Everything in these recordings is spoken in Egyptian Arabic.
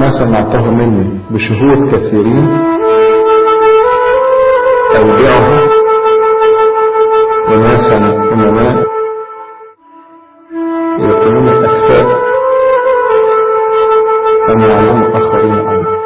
ما سمعته مني بشهود كثيرين أودعه وناسا أمناء يكونون الأكفاء أن يعلموا آخرين أيضا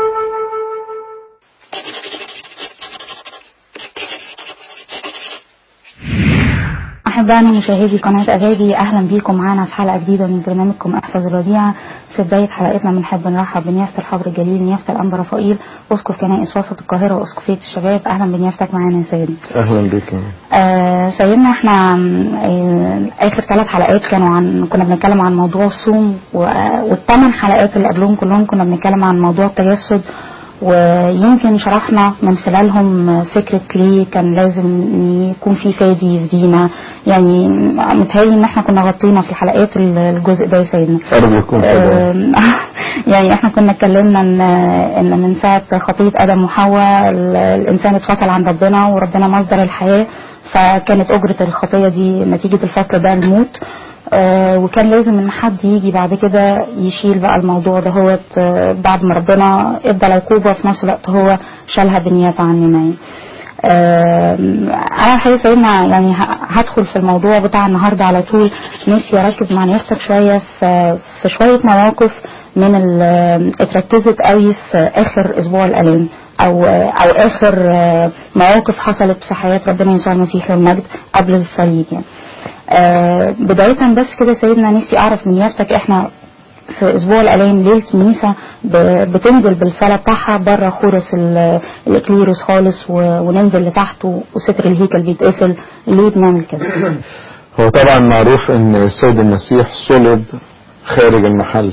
أحبائنا مشاهدي قناة أجابي أهلا بيكم معانا في حلقة جديدة من برنامجكم أحفظ الوديعة في بداية حلقتنا بنحب نرحب بنيافة الحبر الجليل نيافة الأنبا رفائيل أسقف كنائس وسط القاهرة وأسقفية الشباب أهلا بنيافتك معانا يا سيدنا أهلا بك آه سيدنا احنا آه آخر ثلاث حلقات كانوا عن كنا بنتكلم عن موضوع الصوم والثمان حلقات اللي قبلهم كلهم كنا بنتكلم عن موضوع التجسد ويمكن شرحنا من خلالهم فكرة ليه كان لازم يكون في فادي يفدينا يعني متهيألي ان احنا كنا غطينا في الحلقات الجزء ده يا سيدنا أرجو يكون كده يعني احنا كنا اتكلمنا ان ان من ساعة خطية ادم وحواء الانسان اتفصل عن ربنا وربنا مصدر الحياة فكانت اجرة الخطية دي نتيجة الفصل ده الموت آه وكان لازم ان حد يجي بعد كده يشيل بقى الموضوع ده هو آه بعد ما ربنا ادى العقوبة في نفس الوقت هو شالها بالنيابة عننا يعني آه انا الحقيقه سيدنا يعني هدخل في الموضوع بتاع النهارده على طول نفسي اركز مع نفسك شويه في في شويه مواقف من اتركزت قوي في اخر اسبوع الالام او او اخر مواقف حصلت في حياه ربنا يسوع المسيح والمجد قبل الصليب يعني آه بداية بس كده سيدنا نفسي أعرف من نيابتك إحنا في أسبوع الألام ليه الكنيسة بتنزل بالصلاة بتاعها بره خورس الإكليروس خالص وننزل لتحت وستر الهيكل بيتقفل ليه بنعمل كده؟ هو طبعا معروف إن السيد المسيح صلب خارج المحل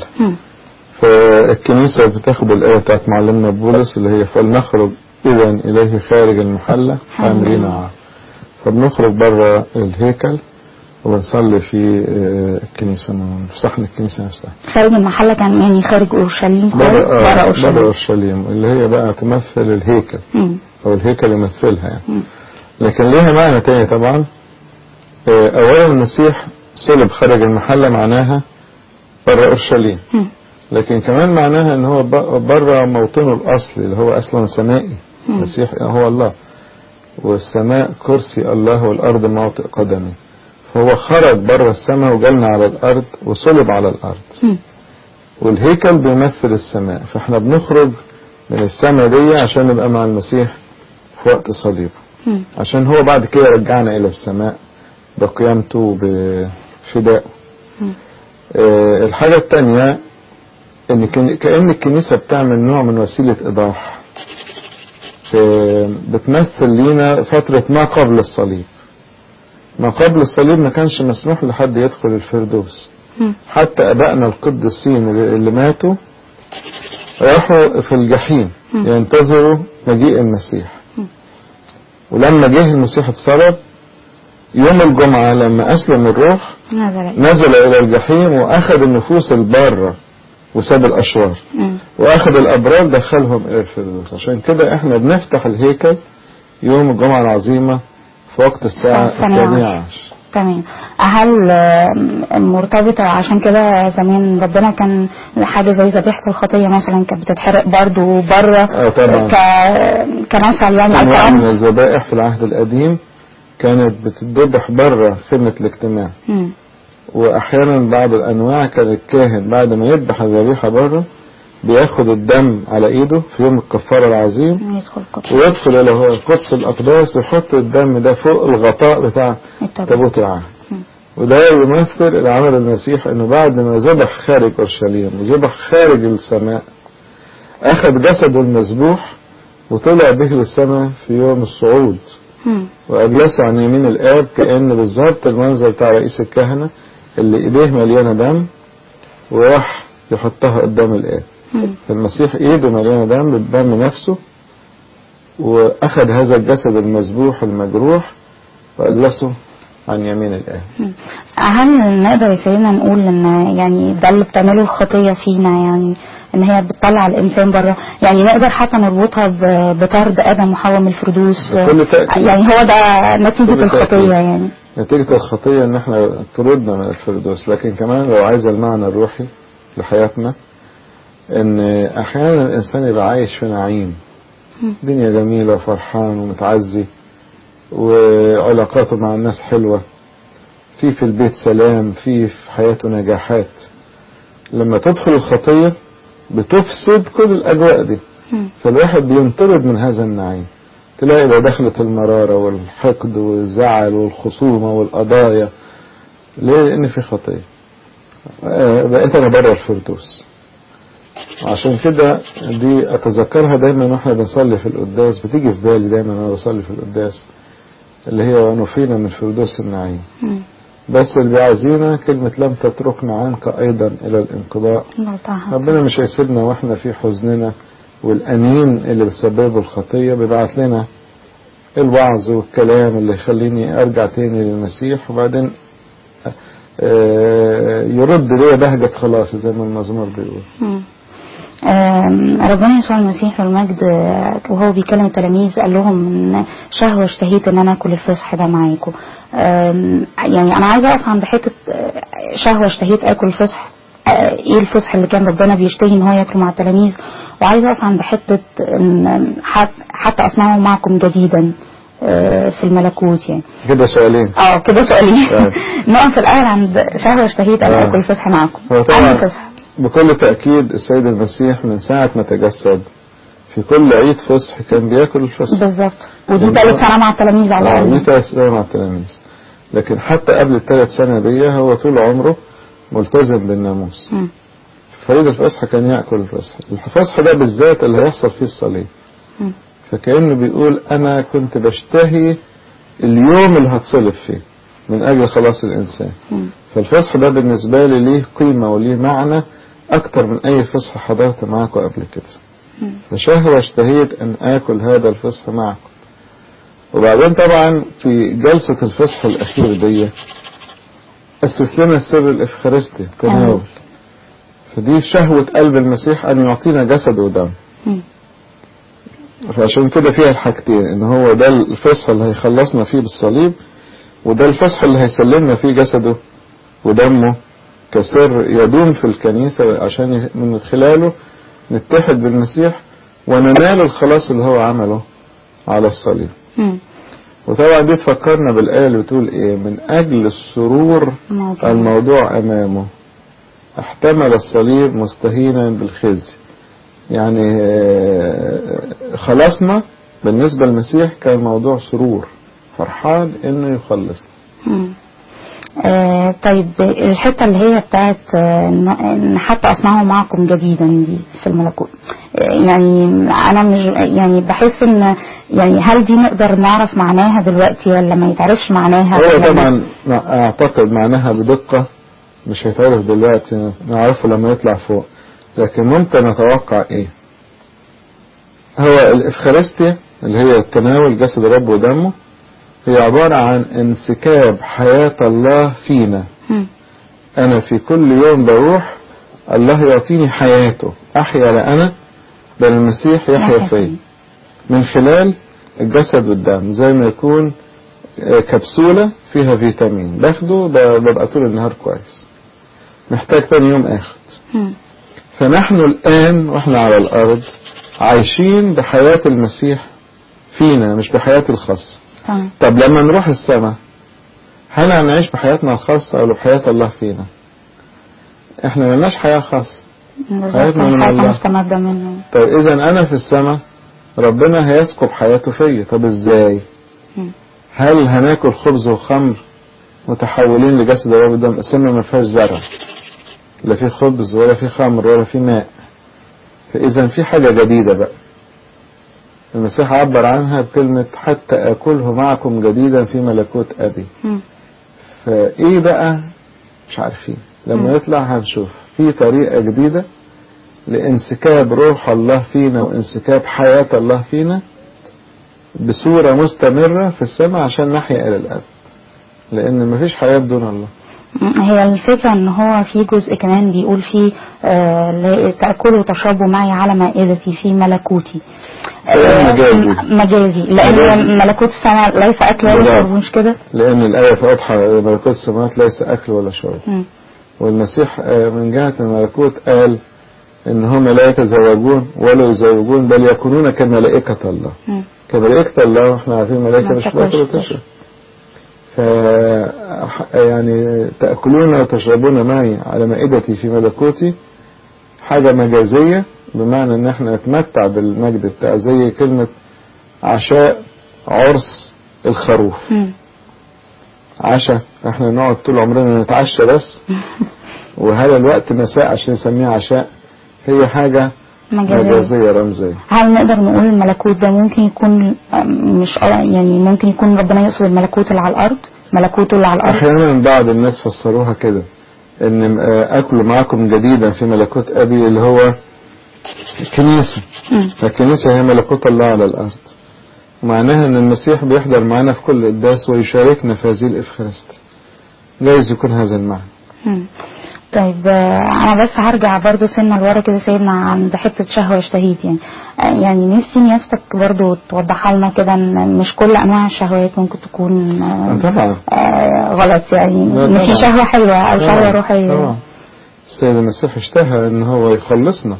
فالكنيسة بتاخد الآية بتاعت معلمنا بولس اللي هي فلنخرج إذا إليه خارج المحلة عاملين عام فبنخرج بره الهيكل وبنصلي في الكنيسة في صحن الكنيسة نفسها خارج المحلة كان يعني خارج أورشليم خالص بره أورشليم بره أورشليم اللي هي بقى تمثل الهيكل م. أو الهيكل يمثلها يعني م. لكن ليها معنى تاني طبعا أولا المسيح صلب خارج المحلة معناها بره أورشليم م. لكن كمان معناها ان هو بره موطنه الأصلي اللي هو أصلا سمائي المسيح هو الله والسماء كرسي الله والأرض موطئ قدمه فهو خرج بره السماء وجالنا على الأرض وصلب على الأرض م. والهيكل بيمثل السماء فاحنا بنخرج من السماء دي عشان نبقى مع المسيح في وقت صليبه عشان هو بعد كده رجعنا إلى السماء بقيامته وبفدائه آه الحاجة التانية ان كأن الكنيسة بتعمل نوع من وسيلة إيضاح بتمثل لينا فترة ما قبل الصليب ما قبل الصليب ما كانش مسموح لحد يدخل الفردوس حتى أبائنا القديسين اللي ماتوا راحوا في الجحيم ينتظروا مجيء المسيح ولما جه المسيح اتصلب يوم الجمعة لما أسلم الروح نزل إلى الجحيم وأخذ النفوس البارة وساب الأشرار وأخذ الأبرار دخلهم إلى الفردوس عشان كده إحنا بنفتح الهيكل يوم الجمعة العظيمة في وقت الساعة الثانية عشر تمام هل مرتبطة عشان كده زمان ربنا كان حاجة زي ذبيحة الخطية مثلا كانت بتتحرق برضه بره اه طبعا ك... كمثل يعني أنواع من الذبائح في العهد القديم كانت بتتذبح بره خدمة الاجتماع م. واحيانا بعض الانواع كان الكاهن بعد ما يذبح الذبيحه بره بياخد الدم على ايده في يوم الكفاره العظيم ويدخل الى هو قدس الاقداس ويحط الدم ده فوق الغطاء بتاع تابوت العهد وده يمثل العمل المسيح انه بعد ما ذبح خارج اورشليم وذبح خارج السماء اخذ جسده المذبوح وطلع به للسماء في يوم الصعود واجلسه عن يمين الاب كان بالظبط المنظر بتاع رئيس الكهنه اللي ايديه مليانه دم وراح يحطها قدام الاب فالمسيح ايده مليانه دم بالدم نفسه واخذ هذا الجسد المذبوح المجروح واجلسه عن يمين الاب هل نقدر يا سيدنا نقول ان يعني ده اللي بتعمله الخطيه فينا يعني ان هي بتطلع الانسان بره يعني نقدر حتى نربطها بطرد ادم وحواء من الفردوس يعني هو ده نتيجه الخطيه يعني نتيجة الخطية ان احنا طردنا من الفردوس لكن كمان لو عايز المعنى الروحي لحياتنا ان احيانا الانسان يبقى عايش في نعيم مم. دنيا جميلة وفرحان ومتعزي وعلاقاته مع الناس حلوة في في البيت سلام في في حياته نجاحات لما تدخل الخطية بتفسد كل الأجواء دي مم. فالواحد بينطرد من هذا النعيم تلاقي بقى دخلت المرارة والحقد والزعل والخصومة والقضايا ليه؟ لأن في خطية آه، بقيت أنا بره الفردوس عشان كده دي أتذكرها دايما وإحنا بنصلي في القداس بتيجي في بالي دايما وأنا بصلي في القداس اللي هي ونفينا من فردوس النعيم مم. بس اللي بيعزينا كلمة لم تتركنا عنك أيضا إلى الانقضاء الله تعالى ربنا مش هيسيبنا واحنا في حزننا والأنين اللي بتسببه الخطية بيبعت لنا الوعظ والكلام اللي يخليني أرجع تاني للمسيح وبعدين آه، يرد لي بهجة خلاص زي ما المزمور بيقول مم. آم، ربنا يسوع المسيح والمجد آه، وهو بيكلم التلاميذ قال لهم ان شهوة اشتهيت ان انا اكل الفصح ده معاكم آم، يعني انا عايزه اقف عند حته آه، شهوة اشتهيت اكل الفصح آه، ايه الفصح اللي كان ربنا بيشتهي ان هو ياكله مع التلاميذ وعايزه اقف عند حته ان حت- حتى اصنعه معكم جديدا آه، في الملكوت يعني كده سؤالين اه كده سؤالين طيب. نقف الاول عند شهوة اشتهيت ان آه. اكل الفصح معاكم هو عن طبعا الفصح بكل تأكيد السيد المسيح من ساعة ما تجسد في كل عيد فصح كان بياكل الفصح بالظبط ودي لأن ثالث هو- سنة مع التلاميذ على اه الأقل دي ثلاث سنين مع التلاميذ لكن حتى قبل الثلاث سنة دي هو طول عمره ملتزم بالناموس مم. في عيد الفصح كان يأكل الفصح الفصح ده بالذات اللي هيحصل فيه الصليب مم. فكأنه بيقول أنا كنت بشتهي اليوم اللي هتصلب فيه من أجل خلاص الإنسان مم. فالفصح ده بالنسبة لي ليه قيمة وليه معنى أكتر من أي فصح حضرت معاكم قبل كده مم. فشهوة اشتهيت أن آكل هذا الفصح معكم وبعدين طبعا في جلسة الفصح الأخير دي أسس لنا السر الإفخارستي التناول فدي شهوة قلب المسيح أن يعطينا جسد ودم مم. فعشان كده فيها الحاجتين ان هو ده الفصح اللي هيخلصنا فيه بالصليب وده الفصح اللي هيسلمنا فيه جسده ودمه كسر يدوم في الكنيسة عشان ي- من خلاله نتحد بالمسيح وننال الخلاص اللي هو عمله على الصليب مم. وطبعا دي تفكرنا بالآية اللي بتقول ايه من أجل السرور موضوع. الموضوع أمامه احتمل الصليب مستهينا بالخزي يعني آه، خلاصنا بالنسبة للمسيح كان موضوع سرور فرحان انه يخلص مم. آه طيب الحتة اللي هي بتاعت آه، إن إن حتى أصنعه معكم جديدا دي في الملكوت آه، يعني أنا مش يعني بحس إن يعني هل دي نقدر نعرف معناها دلوقتي ولا ما يتعرفش معناها هو ولا- طبعا اعتقد معناها بدقة مش هيتعرف دلوقتي نعرفه لما يطلع فوق لكن ممكن نتوقع ايه هو الافخارستيا اللي هي التناول جسد الرب ودمه هي عبارة عن انسكاب حياة الله فينا مم. أنا في كل يوم بروح الله يعطيني حياته أحيا لا أنا بل المسيح يحيا يحيا فيا من خلال الجسد والدم زي ما يكون آه، كبسولة فيها فيتامين باخده ب- ببقى طول النهار كويس محتاج تاني يوم اخد مم. فنحن الآن واحنا على الأرض عايشين بحياة المسيح فينا مش بحياة الخاصة تمام طب لما نروح السماء هل هنعيش بحياتنا الخاصة ولا بحياة الله فينا احنا ملناش حياة خاصة بالظبط حياتنا من حياتنا الله. مستمدة منه طيب اذا انا في السماء ربنا هيسكب حياته فيا طب ازاي مم. هل هناكل خبز وخمر متحولين لجسد الرب ده السماء ما فيهاش زرع لا في خبز ولا في خمر ولا في ماء فاذا في حاجة جديدة بقى المسيح عبر عنها بكلمة حتى أكله معكم جديدا في ملكوت أبي مم. فإيه بقى مش عارفين لما مم. يطلع هنشوف في طريقة جديدة لانسكاب روح الله فينا وانسكاب حياة الله فينا بصورة مستمرة في السماء عشان نحيا إلى الأبد لأن مفيش حياة بدون الله هي الفكرة ان هو في جزء كمان بيقول فيه آه لا- تأكلوا وتشربوا معي على مائدتي في ملكوتي كلام آه، مجازي. م- مجازي لان مجازي. ملكوت السماء ليس اكل ولا بالظبط. شرب مش كده لأن الآية في واضحة ملكوت السماوات ليس أكل ولا شرب مم. والمسيح آه، من جهة الملكوت قال ان هم لا يتزوجون ولا يزوجون بل يكونون كملائكة الله مم. كملائكة الله واحنا عارفين الملائكة ما مش بتاكلش بتاكل وتشرب ف يعني تأكلون وتشربون معي على مائدتي في ملكوتي حاجة مجازية بمعنى ان احنا نتمتع بالمجد بتاع زي كلمة عشاء عرس الخروف مم. عشاء احنا نقعد طول عمرنا نتعشى بس وهل الوقت مساء عشان نسميه عشاء هي حاجة مجازية مجازية رمزية هل نقدر نقول الملكوت ده ممكن يكون آم، مش آه، يعني ممكن يكون ربنا يقصد الملكوت اللي على الارض ملكوته اللي على الارض احيانا بعض الناس فسروها كده ان آه، اكل معكم جديدا في ملكوت ابي اللي هو الكنيسة مم. فالكنيسة هي ملكوت الله على الارض ومعناها ان المسيح بيحضر معنا في كل قداس ويشاركنا في هذه الافخارستي جايز يكون هذا المعنى مم. طيب آه، انا بس هرجع برضو سنة لورا كده سيدنا عند حتة شهوة اشتهيت يعني آه، يعني نفسي نفسك برضو توضحها لنا كده ان مش كل انواع الشهوات ممكن تكون آه، طبعا آه، غلط يعني لا ان في طبعا. شهوة حلوة او شهوة طبعا. روحية طبعا السيد المسيح اشتهى ان هو يخلصنا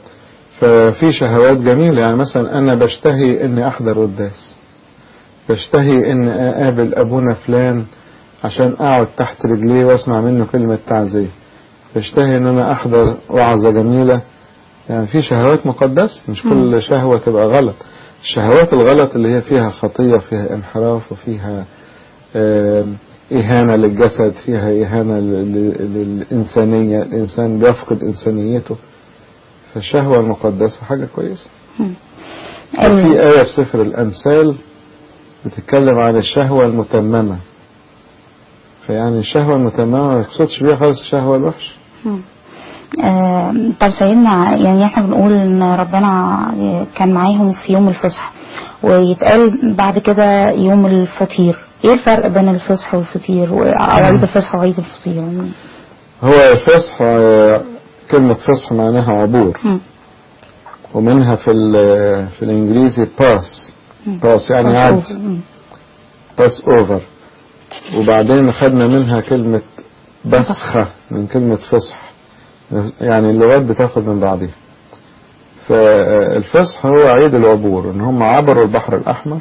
ففي شهوات جميلة يعني مثلا انا بشتهي اني احضر قداس بشتهي ان اقابل ابونا فلان عشان اقعد تحت رجليه واسمع منه كلمة تعزية بشتهي ان انا احضر وعظة جميلة يعني في شهوات مقدسة مش كل شهوة تبقى غلط الشهوات الغلط اللي هي فيها خطية فيها انحراف وفيها آم، إهانة للجسد فيها إهانة ل- ل- للإنسانية الإنسان بيفقد إنسانيته فالشهوة المقدسة حاجة كويسة مم. وفي آية في سفر الأمثال بتتكلم عن الشهوة المتممة فيعني الشهوة المتممة ما يقصدش بيها خالص الشهوة الوحشة مم. آه، طب سيدنا يعني احنا بنقول ان ربنا كان معاهم في يوم الفصح ويتقال بعد كده يوم الفطير ايه الفرق بين الفصح والفطير و- او عيد الفصح وعيد الفطير يعني هو الفصح آه، كلمة فصح معناها عبور مم. ومنها في ال- في الإنجليزي باس مم. باس يعني عد مم. باس اوفر وبعدين خدنا منها كلمة بسخة من كلمة فصح يعني اللغات بتاخد من بعضها فالفصح هو عيد العبور ان هم عبروا البحر الاحمر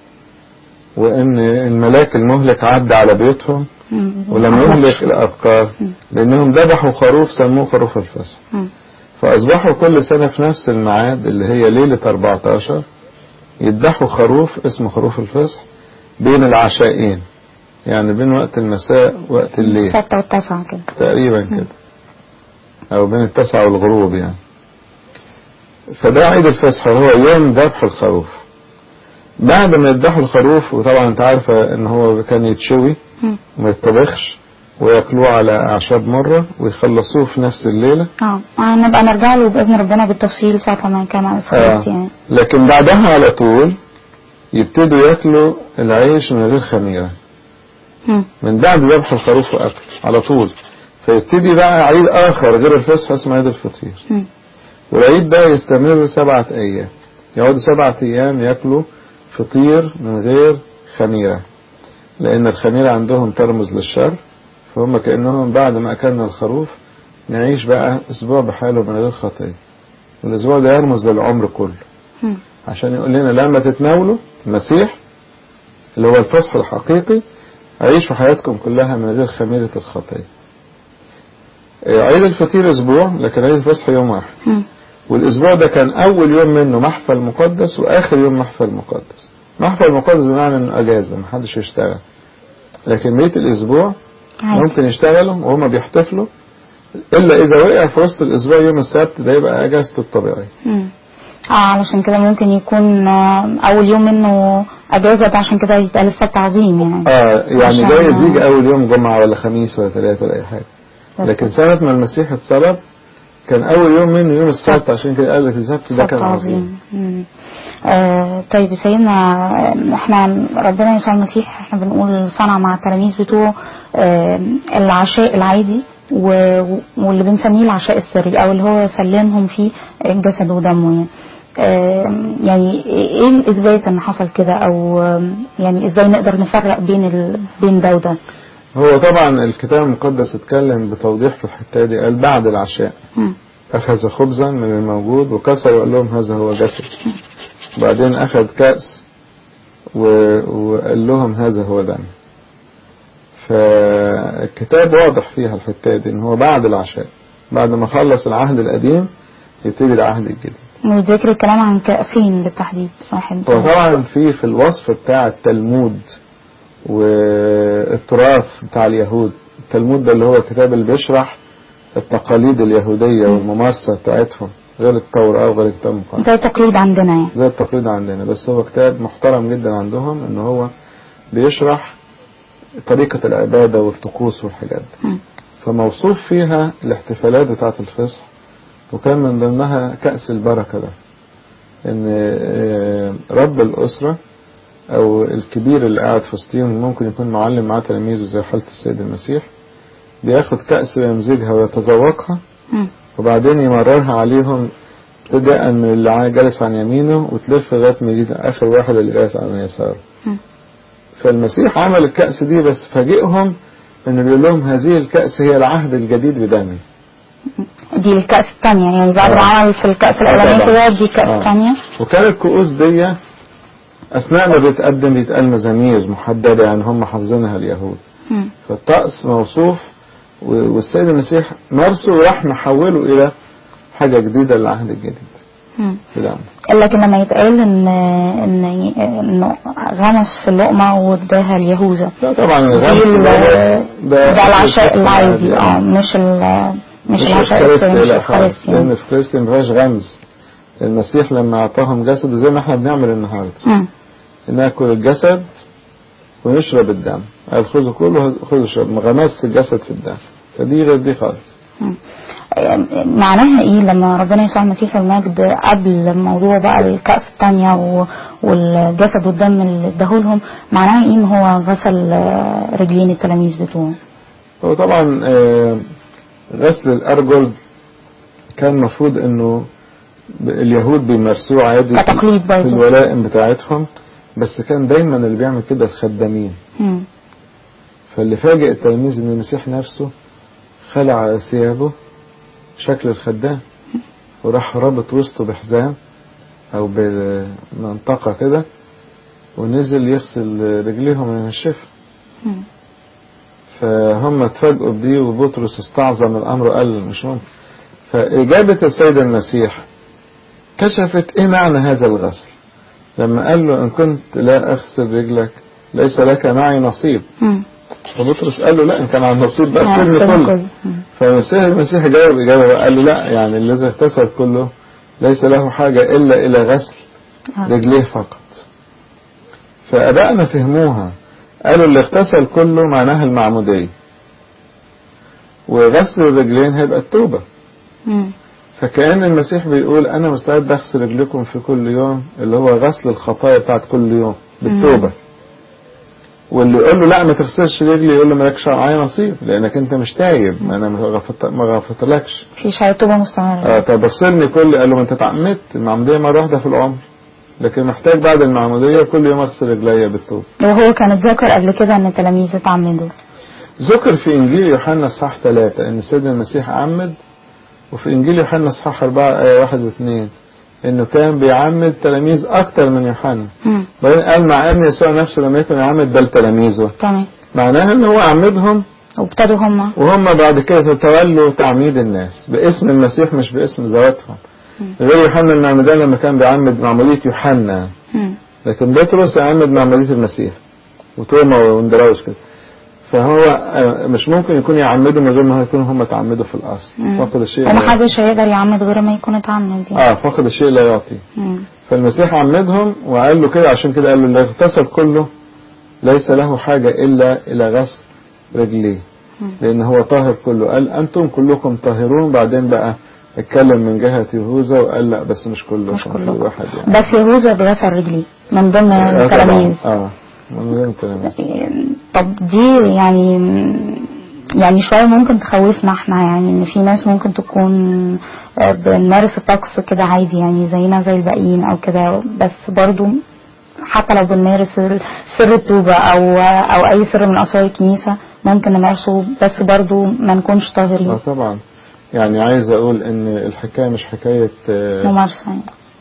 وان الملاك المهلك عدى على بيوتهم مم. ولم يهلك الابقار لانهم ذبحوا خروف سموه خروف الفصح مم. فاصبحوا كل سنة في نفس الميعاد اللي هي ليلة 14 يذبحوا خروف اسمه خروف الفصح بين العشاءين يعني بين وقت المساء ووقت الليل ستة والتاسعة كده تقريبا كده او بين التسعة والغروب يعني فده عيد الفصح هو يوم ذبح الخروف بعد ما يذبحوا الخروف وطبعا انت عارفة ان هو كان يتشوي مم. وما يتطبخش وياكلوه على اعشاب مرة ويخلصوه في نفس الليلة اه هنبقى نرجع له باذن ربنا بالتفصيل ساعة ما كان على الفريق يعني لكن بعدها على طول يبتدوا ياكلوا العيش من غير خميرة مم. من بعد ذبح الخروف واكل على طول فيبتدي بقى عيد اخر غير الفصح اسمه عيد الفطير مم. والعيد ده يستمر سبعة ايام يقعدوا سبعة ايام ياكلوا فطير من غير خميرة لان الخميرة عندهم ترمز للشر فهم كأنهم بعد ما اكلنا الخروف نعيش بقى اسبوع بحاله من غير خطية والاسبوع ده يرمز للعمر كله مم. عشان يقول لنا لما تتناولوا المسيح اللي هو الفصح الحقيقي عيشوا حياتكم كلها من غير خميرة الخطية آه، عيد الفطير اسبوع لكن عيد الفصح يوم واحد مم. والاسبوع ده كان اول يوم منه محفل مقدس واخر يوم محفل مقدس محفل مقدس بمعنى انه اجازة محدش يشتغل لكن بقية الاسبوع عادي. ممكن يشتغلوا وهما بيحتفلوا الا اذا وقع في وسط الاسبوع يوم السبت ده يبقى اجازته الطبيعية مم. اه علشان كده ممكن يكون آه، اول يوم منه اجازة ده عشان كده يتقال السبت عظيم يعني اه يعني عشان- جايز يجي اول يوم جمعة ولا خميس ولا ثلاثة ولا اي حاجة بس. لكن سنة ما المسيح اتصلب كان اول يوم منه يوم السبت عشان كده قال لك السبت ده سبت كان عظيم عظيم مم. آه طيب يا سيدنا آه، احنا ربنا يسوع المسيح احنا بنقول صنع مع التلاميذ بتوعه آه العشاء العادي و- واللي بنسميه العشاء السري او اللي هو سلمهم فيه جسده ودمه يعني آه، يعني ايه الاثبات ان حصل كده او آه، يعني ازاي نقدر نفرق بين ال... بين ده وده هو طبعا الكتاب المقدس اتكلم بتوضيح في الحتة دي قال بعد العشاء مم. أخذ خبزا من الموجود وكسر وقال لهم هذا هو جسد بعدين أخذ كأس وقال لهم هذا هو دم فالكتاب واضح فيها الحتة دي ان هو بعد العشاء بعد ما خلص العهد القديم يبتدي العهد الجديد وذكر الكلام عن كأسين بالتحديد واحد وطبعا في في الوصف بتاع التلمود والتراث بتاع اليهود التلمود ده اللي هو الكتاب اللي بيشرح التقاليد اليهودية والممارسة بتاعتهم غير التوراة وغير الكتاب المقدس زي التقليد عندنا يعني زي التقليد عندنا بس هو كتاب محترم جدا عندهم ان هو بيشرح طريقة العبادة والطقوس والحاجات دي مم. فموصوف فيها الاحتفالات بتاعة الفصح وكان من ضمنها كأس البركة ده ان آه، رب الأسرة او الكبير اللي قاعد في وسطهم ممكن يكون معلم معاه تلاميذه زي حالة السيد المسيح بياخد كأس ويمزجها ويتذوقها مم. وبعدين يمررها عليهم ابتداء من اللي عا- جالس عن يمينه وتلف لغايه ما يجي اخر واحد اللي جالس عن يساره. مم. فالمسيح عمل الكأس دي بس فاجئهم انه بيقول لهم هذه الكأس هي العهد الجديد بدمي. دي الكأس الثانية يعني بعد ما آه. عمل في الكأس الأولانية طبعا. كده دي كأس آه. ثانية وكان الكؤوس دي اثناء ما بيتقدم بيتقال مزامير محدده يعني هم حافظينها اليهود. مم. فالطقس موصوف و- والسيد المسيح مارسه وراح محوله الى حاجه جديده للعهد الجديد. مم. بدمه. لكن لما يتقال ان ان انه غمس في اللقمة واداها اليهوذا لا طبعا دي الغمس ال- ده- ده العشاء الفصح العادي اه يعني. مش ال مش مش العشاء الكريستي الثاني مش لا خالص الكريستي لان في الكريستي ما فيهاش غمز المسيح لما اعطاهم جسده زي ما احنا بنعمل النهارده مم. ناكل الجسد ونشرب الدم قال خذوا كله خذوا اشرب ما غمس الجسد في الدم فدي غير دي خالص مم. معناها ايه لما ربنا يسوع المسيح المجد قبل موضوع بقى الكأس الثانية و- والجسد والدم اللي اداهولهم معناها ايه ان هو غسل آه، رجلين التلاميذ بتوعه هو طبعا آه، غسل الارجل كان المفروض انه ب- اليهود بيمارسوه عادي في- كتقليد في برضه. الولائم بتاعتهم بس كان دايما اللي بيعمل كده الخدامين مم. فاللي فاجئ التلميذ ان المسيح نفسه خلع ثيابه شكل الخدام وراح رابط وسطه بحزام او بمنطقة كده ونزل يغسل رجليهم وينشفها مم. فهم اتفاجئوا بدي وبطرس استعظم الامر قال مش ممكن فاجابة السيد المسيح كشفت ايه معنى هذا الغسل لما قال له ان كنت لا اغسل رجلك ليس لك معي نصيب مم. فبطرس قال له لا ان كان عن نصيب بقى آه، سيبني سيبني كله كله. مم. فالمسيح المسيح جاوب إجابة بقى، قال له لا يعني الذي اغتسل كله ليس له حاجة إلا إلى غسل آه. رجليه فقط فأبائنا فهموها قالوا اللي اغتسل كله معناها المعمودية وغسل الرجلين هيبقى التوبة مم. فكأن المسيح بيقول أنا مستعد أغسل رجلكم في كل يوم اللي هو غسل الخطايا بتاعت كل يوم بالتوبة واللي يقول له لا ما تغسلش رجلي يقول له مالكش معايا نصيب لأنك أنت مش تايب ما أنا ما غفرت- ما غفرتلكش في شيء توبة مستمرة اه طب اغسلني كل قال له ما انت اتعمدت المعمودية مرة واحدة في العمر لكن محتاج بعد المعمودية كل يوم اغسل رجليا بالطوب وهو كان اتذكر قبل كده ان التلاميذ اتعمدوا ذكر في انجيل يوحنا اصحاح ثلاثة ان السيد المسيح عمد وفي انجيل يوحنا اصحاح اربعة آية واحد واثنين انه كان بيعمد تلاميذ اكتر من يوحنا مم. بعدين قال مع ان يسوع نفسه لم يكن يعمد بل تلاميذه تمام معناها ان هو عمدهم وابتدوا هم وهم بعد كده تولوا تعميد الناس باسم المسيح مش باسم ذواتهم غير يوحنا المعمدان لما كان بيعمد معمودية يوحنا مم. لكن بطرس يعمد معمودية المسيح وتوما واندراوس كده فهو آه، مش ممكن يكون يعمدوا من غير ما يكونوا هم تعمدوا في الاصل مم. فقد الشيء لا ومحدش هيقدر يعمد غير ما يكون اتعمد يعني اه فقد الشيء لا يعطي مم. فالمسيح عمدهم وقال له كده عشان كده قال له اللي اغتسل كله ليس له حاجة إلا إلى غسل رجليه مم. لأن هو طاهر كله قال أنتم كلكم طاهرون بعدين بقى اتكلم من جهة يهوذا وقال لا بس مش كله مش عشان في كلكم واحد يعني بس يهوذا اتغسل رجليه من ضمن آه، طبعاً. التلاميذ اه من ضمن التلاميذ طب دي يعني يعني شوية ممكن تخوفنا احنا يعني ان في ناس ممكن تكون آه، بنمارس الطقس كده عادي يعني زينا زي الباقيين او كده بس برضو حتى لو بنمارس ال- سر التوبة او او اي سر من اسرار الكنيسة ممكن نمارسه بس برضو ما نكونش اه طاهرين طبعا يعني عايز اقول ان الحكاية مش حكاية آه، ممارسة يعني.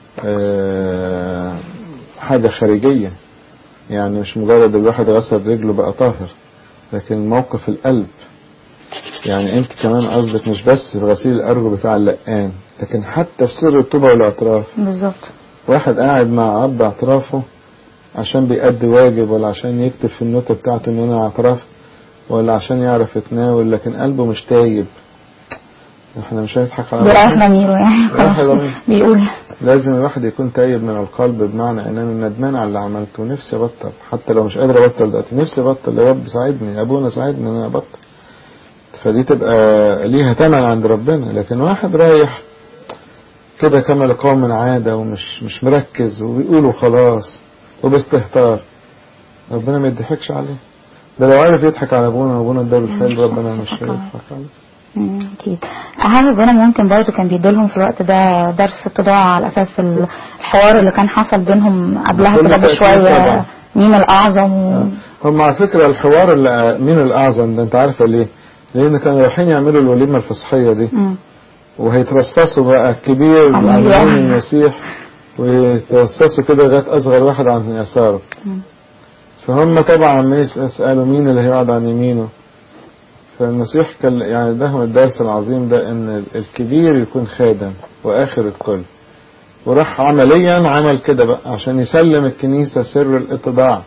آه، حاجة خارجية يعني مش مجرد الواحد غسل رجله بقى طاهر لكن موقف القلب يعني انت كمان قصدك مش بس في غسيل الارجل بتاع اللقان لكن حتى في سر الطوبة والاعتراف بالظبط واحد قاعد مع اب اعترافه عشان بيأدي واجب ولا عشان يكتب في النوتة بتاعته ان انا اعترفت ولا عشان يعرف يتناول لكن قلبه مش تايب احنا مش هنضحك على بيريح بعض. ضميره يعني بيريح خلاص ضميره. بيقول لازم الواحد يكون تايب من القلب بمعنى ان انا ندمان على اللي عملته ونفسي ابطل حتى لو مش قادر ابطل دلوقتي نفسي ابطل يا رب ساعدني يا ابونا ساعدني ان انا ابطل فدي تبقى ليها ثمن عند ربنا لكن واحد رايح كده كما لقوم عادة ومش مش مركز وبيقولوا خلاص وباستهتار ربنا ما يضحكش عليه ده لو عارف يضحك على ابونا وابونا اداله الحلو ربنا مش هيضحك عليه مم، اكيد هل ربنا ممكن برضه كان بيديلهم في الوقت ده درس اتضاع على اساس الحوار اللي كان حصل بينهم قبلها بكل كده تأكيد بشويه طبعا. مين الاعظم و... هم على فكرة الحوار اللي مين الأعظم ده أنت عارفة ليه؟ لأن كانوا رايحين يعملوا الوليمة الفصحية دي مم. وهيترصصوا بقى الكبير عن عن اليمين. يمين المسيح ويترصصوا كده لغاية أصغر واحد عن يساره مم. فهم طبعا ما يسألوا مين اللي هيقعد عن يمينه فالمسيح كان يعني اداهم الدرس العظيم ده ان الكبير يكون خادم واخر الكل وراح عمليا عمل كده بقى عشان يسلم الكنيسة سر الاتضاع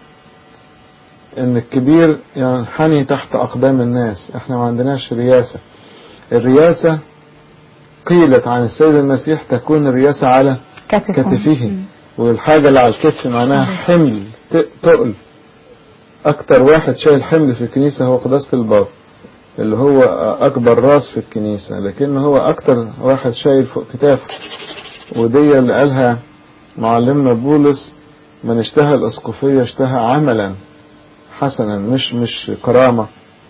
ان الكبير ينحني تحت اقدام الناس احنا ما عندناش رياسة الرياسة قيلت عن السيد المسيح تكون الرياسة على كتفهم. كتفه مم. والحاجة اللي على الكتف معناها حمل ت- تقل أكتر واحد شايل حمل في الكنيسة هو قداسة الباب اللي هو أكبر راس في الكنيسة لكن هو أكتر واحد شايل فوق كتافه ودي اللي قالها معلمنا بولس من اشتهى الأسقفية اشتهى عملا حسنا مش مش كرامة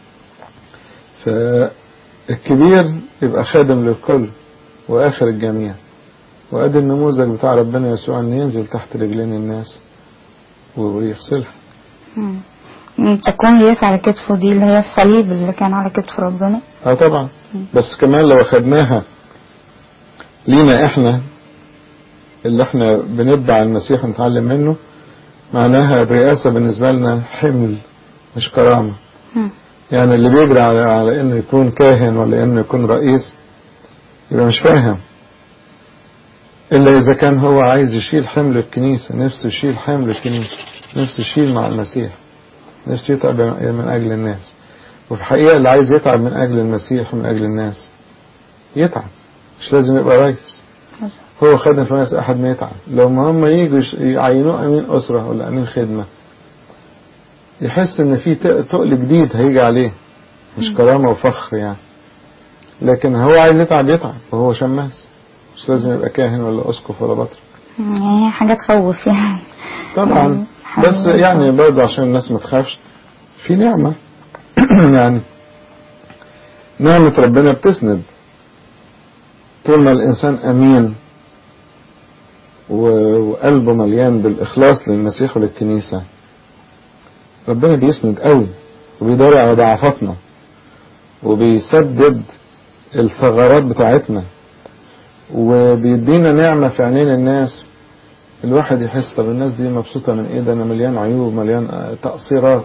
فالكبير يبقى خادم للكل وآخر الجميع وادي النموذج بتاع ربنا يسوع ان ينزل تحت رجلين الناس ويغسلها مم. مم. تكون رياس على كتفه دي اللي هي الصليب اللي كان على كتف ربنا اه طبعا بس كمان لو اخدناها لينا احنا اللي احنا بنتبع المسيح ونتعلم منه معناها الرئاسة بالنسبة لنا حمل مش كرامة مم. يعني اللي بيجري على, على انه يكون كاهن ولا انه يكون رئيس يبقى مش فاهم الا اذا كان هو عايز يشيل حمل الكنيسة نفسه يشيل حمل الكنيسة نفسه يشيل مع المسيح نفسه يتعب من اجل الناس وفي الحقيقة اللي عايز يتعب من اجل المسيح ومن اجل الناس يتعب مش لازم يبقى رئيس هو خادم في ناس احد ما يتعب لو ما هم يجوا يش- يعينوه امين اسرة ولا امين خدمة يحس ان في ت- تقل جديد هيجي عليه مش كرامة وفخر يعني لكن هو عايز يتعب يتعب وهو شماس مش لازم يبقى كاهن ولا اسقف ولا بطرك مم. يعني حاجة تخوف يعني طبعا حاجة بس يعني برضه عشان الناس ما تخافش في نعمة يعني نعمة ربنا بتسند طول ما الإنسان أمين و- وقلبه مليان بالإخلاص للمسيح وللكنيسة ربنا بيسند قوي وبيدور على ضعفاتنا وبيسدد الثغرات بتاعتنا وبيدينا نعمة في عينين الناس الواحد يحس طب الناس دي مبسوطة من ايه ده انا مليان عيوب مليان آه، تقصيرات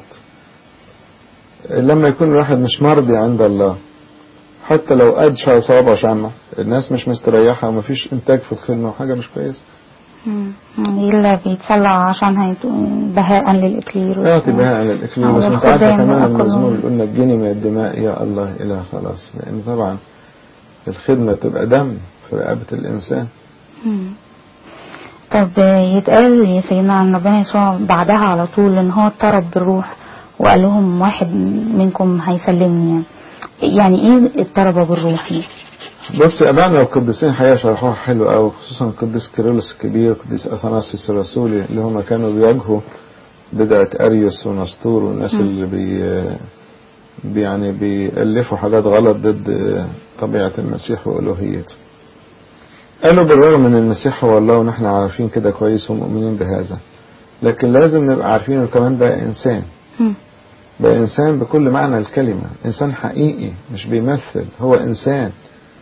لما يكون الواحد مش مرضي عند الله حتى لو أدشى صوابع شامة الناس مش مستريحة ومفيش إنتاج في الخدمة وحاجة مش كويسة مم. يعني اللي بيتصلى عشانها يت- بهاء للإكليل اعطي بها عن الإكليل أو بس انت عارفة الخدام كمان بقى المزمور كلهم. يقول نجني من الدماء يا الله إله خلاص لأن طبعا الخدمة تبقى دم في رقبة الإنسان مم. طب يتقال يا سيدنا عن ربنا يسوع بعدها على طول ان هو اضطرب بالروح وقال لهم واحد منكم هيسلمني يعني يعني ايه اضطرب بالروح دي؟ بص أبانا والقديسين حقيقة شرحوها حلو أوي خصوصا القديس كيرلس الكبير والقديس أثناسيوس الرسولي اللي هم كانوا بيواجهوا بدعة أريوس ونسطور والناس اللي بي بي- يعني بيألفوا حاجات غلط ضد طبيعة المسيح وألوهيته قالوا بالرغم من المسيح هو الله ونحن عارفين كده كويس ومؤمنين بهذا لكن لازم نبقى عارفين انه كمان بقى إنسان مم. بقى إنسان بكل معنى الكلمة إنسان حقيقي مش بيمثل هو إنسان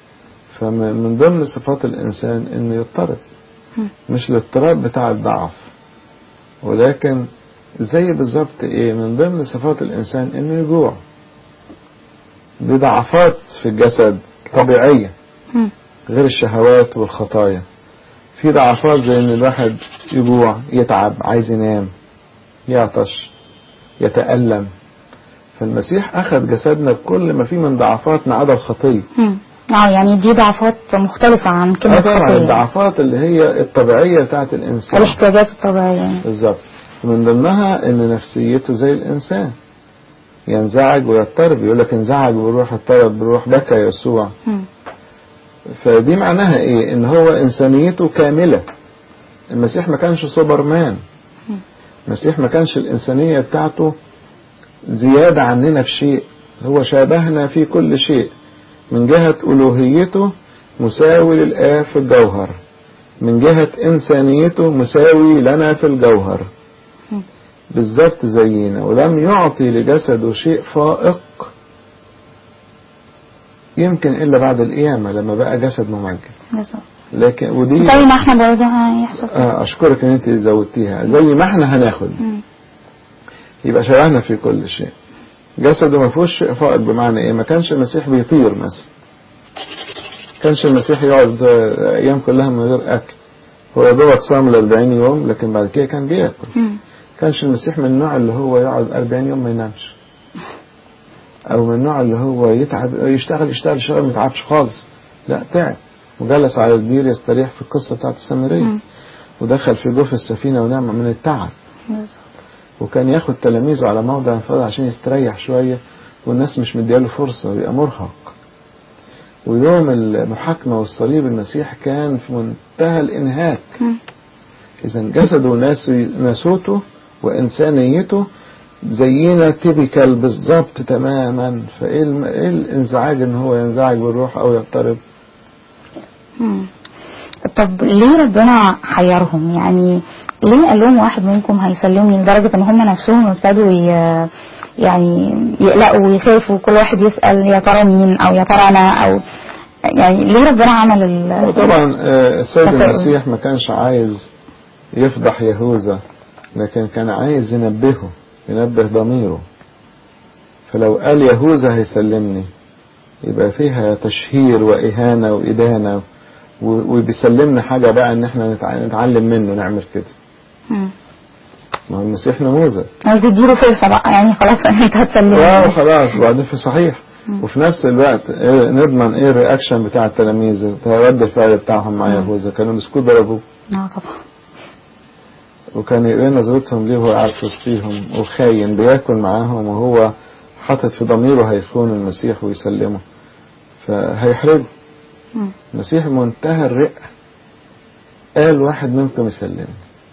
فمن ضمن صفات الإنسان إنه يضطرب مم. مش الاضطراب بتاع الضعف ولكن زي بالظبط ايه من ضمن صفات الانسان انه يجوع دي ضعفات في الجسد طبيعية مم. غير الشهوات والخطايا في ضعفات زي ان الواحد يجوع يتعب عايز ينام يعطش يتألم فالمسيح اخذ جسدنا بكل ما فيه من ضعفات ما عدا الخطيه مم. اه يعني دي ضعفات مختلفة عن كلمة آه طبعا خطية. الضعفات اللي هي الطبيعية بتاعت الإنسان الاحتياجات الطبيعية بالظبط ومن ضمنها إن نفسيته زي الإنسان ينزعج ويضطرب يقول لك انزعج بروح اضطرب بروح بكى يسوع مم. فدي معناها إيه؟ إن هو إنسانيته كاملة المسيح ما كانش سوبرمان مم. المسيح ما كانش الإنسانية بتاعته زيادة عننا في شيء هو شابهنا في كل شيء من جهة ألوهيته مساوي للآب في الجوهر من جهة إنسانيته مساوي لنا في الجوهر مم. بالظبط زينا ولم يعطي لجسده شيء فائق يمكن إلا بعد القيامة لما بقى جسد ممجد بالظبط. لكن ودي زي ما احنا برضه هيحصل آه، أشكرك إن أنت زودتيها زي ما احنا هناخد مم. يبقى شبهنا في كل شيء جسده ما فيهوش شيء فائق بمعنى ايه ما كانش المسيح بيطير مثلا كانش المسيح يقعد آه، ايام كلها من غير اكل هو يا دوبك صام ل 40 يوم لكن بعد كده كان بياكل مم. كانش المسيح من النوع اللي هو يقعد 40 يوم ما ينامش او من النوع اللي هو يتعب يشتغل يشتغل يشتغل ما يتعبش خالص لا تعب وجلس على البير يستريح في القصه بتاعت السامريه مم. ودخل في جوف السفينه ونام من التعب بالظبط. وكان ياخد تلاميذه على موضع انفراد عشان يستريح شوية والناس مش مدياله فرصة بيبقى مرهق ويوم المحاكمة والصليب المسيح كان في منتهى الإنهاك مم. إذا جسده وناسي- ناسوته وإنسانيته زينا تيبيكال بالظبط تماما فإيه الم- إيه الانزعاج إن هو ينزعج بالروح أو يضطرب مم. طب ليه ربنا حيرهم يعني ليه قال لهم واحد منكم هيسلمني لدرجة ان هم نفسهم ابتدوا ي- يعني يقلقوا ويخافوا كل واحد يسأل يا ترى مين او يا ترى انا او يعني ليه ربنا عمل ال وطبعا آه، السيد تساؤل. المسيح ما كانش عايز يفضح يهوذا لكن كان عايز ينبهه ينبه ضميره فلو قال يهوذا هيسلمني يبقى فيها تشهير وإهانة وإدانة و- وبيسلمنا حاجة بقى إن إحنا نتع- نتعلم منه نعمل كده مم. ما هو المسيح نموذج عايز تديله فرصة بقى يعني خلاص انت اه هتسلمني خلاص وبعدين في صحيح مم. وفي نفس الوقت إيه نضمن ايه الرياكشن بتاع التلاميذ رد الفعل بتاعهم مع مم. يهوذا كانوا مسكوه ضربوه اه طبعا وكان ايه نظرتهم ليه وهو قاعد في وسطيهم وخاين بياكل معاهم وهو حاطط في ضميره هيخون المسيح ويسلمه فهيحرجه مم. المسيح منتهى الرقة قال واحد منكم يسلمني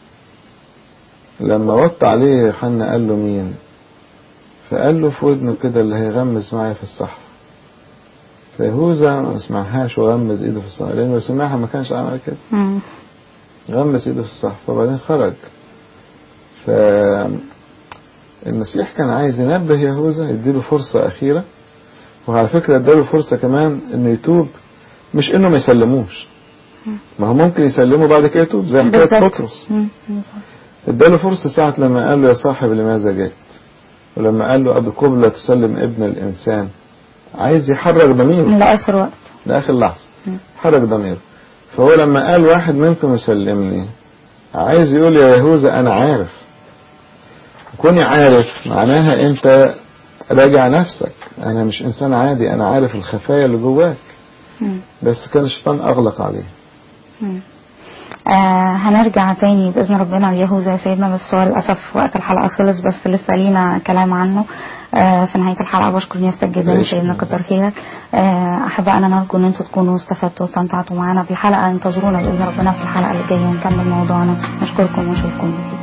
لما وط عليه يوحنا قال له مين فقال له في ودنه كده اللي هيغمز معايا في الصحراء فيهوذا ما سمعهاش وغمز ايده في الصحراء لانه لو سمعها ما كانش عمل كده مم. غمس ايده في الصحفة وبعدين خرج ف المسيح كان عايز ينبه يهوذا يديله فرصة أخيرة وعلى فكرة اداله فرصة كمان انه يتوب مش انه ما يسلموش ما هو ممكن يسلمه بعد كده يتوب زي حكاية بالظبط. بطرس مم. بالظبط. اداله فرصة ساعة لما قال له يا صاحب لماذا جئت ولما قال له أبي قبلة تسلم ابن الإنسان عايز يحرر ضميره لآخر وقت لآخر لحظة مم. حرك ضميره فهو لما قال واحد منكم يسلمني عايز يقول يا يهوذا أنا عارف كوني عارف معناها أنت راجع نفسك أنا مش إنسان عادي أنا عارف الخفايا اللي جواك مم. بس كان الشيطان أغلق عليه مم. آه هنرجع تاني بإذن ربنا ليهوذا يا سيدنا بس هو للأسف وقت الحلقة خلص بس لسه لينا كلام عنه آه في نهاية الحلقة بشكر نيافتك جدا ماشي. سيدنا كتر خيرك آه أحبائنا نرجو إن أنتوا تكونوا استفدتوا واستمتعتوا معانا في الحلقة انتظرونا بإذن ربنا في الحلقة اللي جاية نكمل موضوعنا نشكركم ونشوفكم